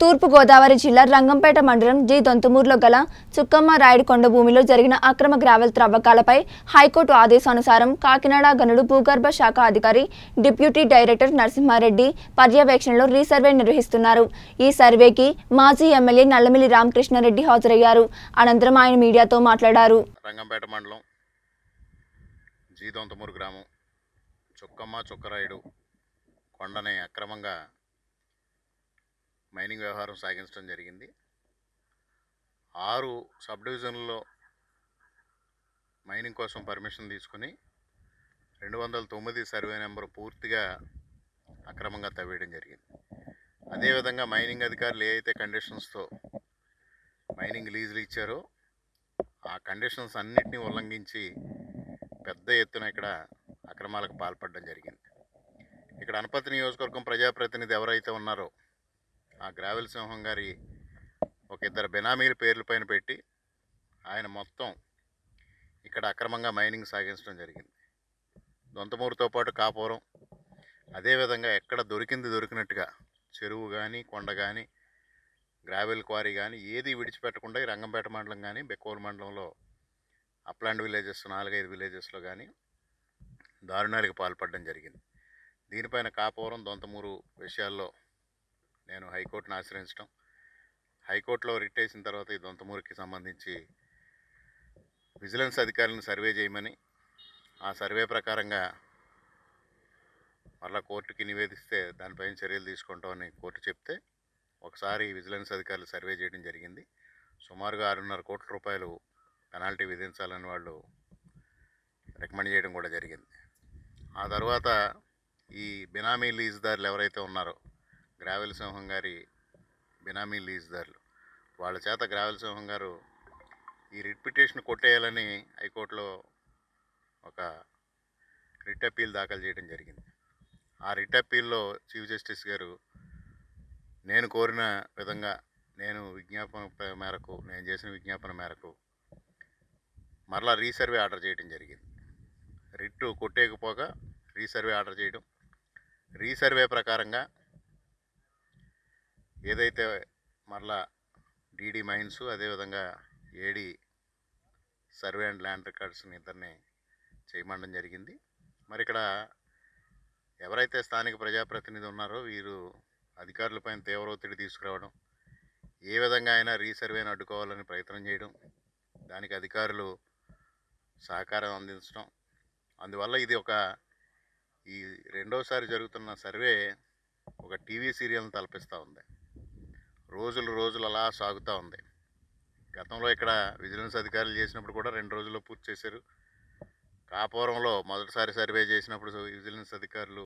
తూర్పుగోదావరి జిల్లా రంగంపేట మండలం జి దొంతుమూరులో గల చుక్కమ్మ రాయుడు కొండ భూమిలో జరిగిన అక్రమ గ్రావెల్ త్రవ్వకాలపై హైకోర్టు ఆదేశానుసారం కాకినాడ గనుడు భూగర్భ శాఖ అధికారి డిప్యూటీ డైరెక్టర్ నరసింహారెడ్డి పర్యవేక్షణలో రీసర్వే నిర్వహిస్తున్నారు ఈ సర్వేకి మాజీ ఎమ్మెల్యే నల్లమిల్లి రామకృష్ణారెడ్డి హాజరయ్యారు అనంతరం ఆయన మీడియాతో మాట్లాడారు రంగంపేట మండలం జీదొంతమూరు గ్రామం చుక్కమ్మ చుక్కరాయుడు కొండని అక్రమంగా మైనింగ్ వ్యవహారం సాగించడం జరిగింది ఆరు సబ్ డివిజన్లలో మైనింగ్ కోసం పర్మిషన్ తీసుకుని రెండు వందల తొమ్మిది సర్వే నెంబర్ పూర్తిగా అక్రమంగా తవ్వేయడం జరిగింది అదేవిధంగా మైనింగ్ అధికారులు ఏ అయితే కండిషన్స్తో మైనింగ్ లీజులు ఇచ్చారో ఆ కండిషన్స్ అన్నిటినీ ఉల్లంఘించి పెద్ద ఎత్తున ఇక్కడ అక్రమాలకు పాల్పడడం జరిగింది ఇక్కడ అనపతి నియోజకవర్గం ప్రజాప్రతినిధి ఎవరైతే ఉన్నారో ఆ గ్రావెల్ సింహం గారి ఒక ఇద్దరు బెనామీల పేర్ల పైన పెట్టి ఆయన మొత్తం ఇక్కడ అక్రమంగా మైనింగ్ సాగించడం జరిగింది దొంతమూరుతో పాటు కాపురం అదేవిధంగా ఎక్కడ దొరికింది దొరికినట్టుగా చెరువు కానీ కొండ కానీ గ్రావెల్ క్వారీ కానీ ఏది విడిచిపెట్టకుండా ఈ రంగంపేట మండలం కానీ బెక్కోలు మండలంలో అప్లాండ్ విలేజెస్ నాలుగైదు విలేజెస్లో కానీ దారుణాలకు పాల్పడడం జరిగింది దీనిపైన కాపురం దొంతమూరు విషయాల్లో నేను హైకోర్టును ఆశ్రయించడం హైకోర్టులో రిట్ వేసిన తర్వాత ఈ దొంతమూరుకి సంబంధించి విజిలెన్స్ అధికారులను సర్వే చేయమని ఆ సర్వే ప్రకారంగా మరలా కోర్టుకి నివేదిస్తే దానిపైన చర్యలు తీసుకుంటామని కోర్టు చెప్తే ఒకసారి విజిలెన్స్ అధికారులు సర్వే చేయడం జరిగింది సుమారుగా ఆరున్నర కోట్ల రూపాయలు పెనాల్టీ విధించాలని వాళ్ళు రికమెండ్ చేయడం కూడా జరిగింది ఆ తర్వాత ఈ బినామీ లీజుదారులు ఎవరైతే ఉన్నారో గ్రావెల్ సింహం గారి బినామీ లీజుదారులు వాళ్ళ చేత గ్రావెల్ సింహం గారు ఈ రిట్ పిటిషన్ కొట్టేయాలని హైకోర్టులో ఒక రిట్ అప్పీల్ దాఖలు చేయడం జరిగింది ఆ రిట్ అప్పీల్లో చీఫ్ జస్టిస్ గారు నేను కోరిన విధంగా నేను విజ్ఞాపన ప- మేరకు నేను చేసిన విజ్ఞాపన మేరకు మరలా రీసర్వే ఆర్డర్ చేయడం జరిగింది రిట్టు కొట్టేయకపోగా రీసర్వే ఆర్డర్ చేయడం రీసర్వే ప్రకారంగా ఏదైతే మరలా డీడీ మైన్స్ అదేవిధంగా ఏడి సర్వే అండ్ ల్యాండ్ రికార్డ్స్ని ఇద్దరిని చేయమండం జరిగింది మరి ఇక్కడ ఎవరైతే స్థానిక ప్రజాప్రతినిధి ఉన్నారో వీరు అధికారులపైన తీవ్ర ఒత్తిడి తీసుకురావడం ఏ విధంగా అయినా రీసర్వేని అడ్డుకోవాలని ప్రయత్నం చేయడం దానికి అధికారులు సహకారం అందించడం అందువల్ల ఇది ఒక ఈ రెండోసారి జరుగుతున్న సర్వే ఒక టీవీ సీరియల్ని తలపిస్తూ ఉంది రోజులు రోజులు అలా సాగుతూ ఉంది గతంలో ఇక్కడ విజిలెన్స్ అధికారులు చేసినప్పుడు కూడా రెండు రోజుల్లో పూర్తి చేశారు కాపురంలో మొదటిసారి సర్వే చేసినప్పుడు విజిలెన్స్ అధికారులు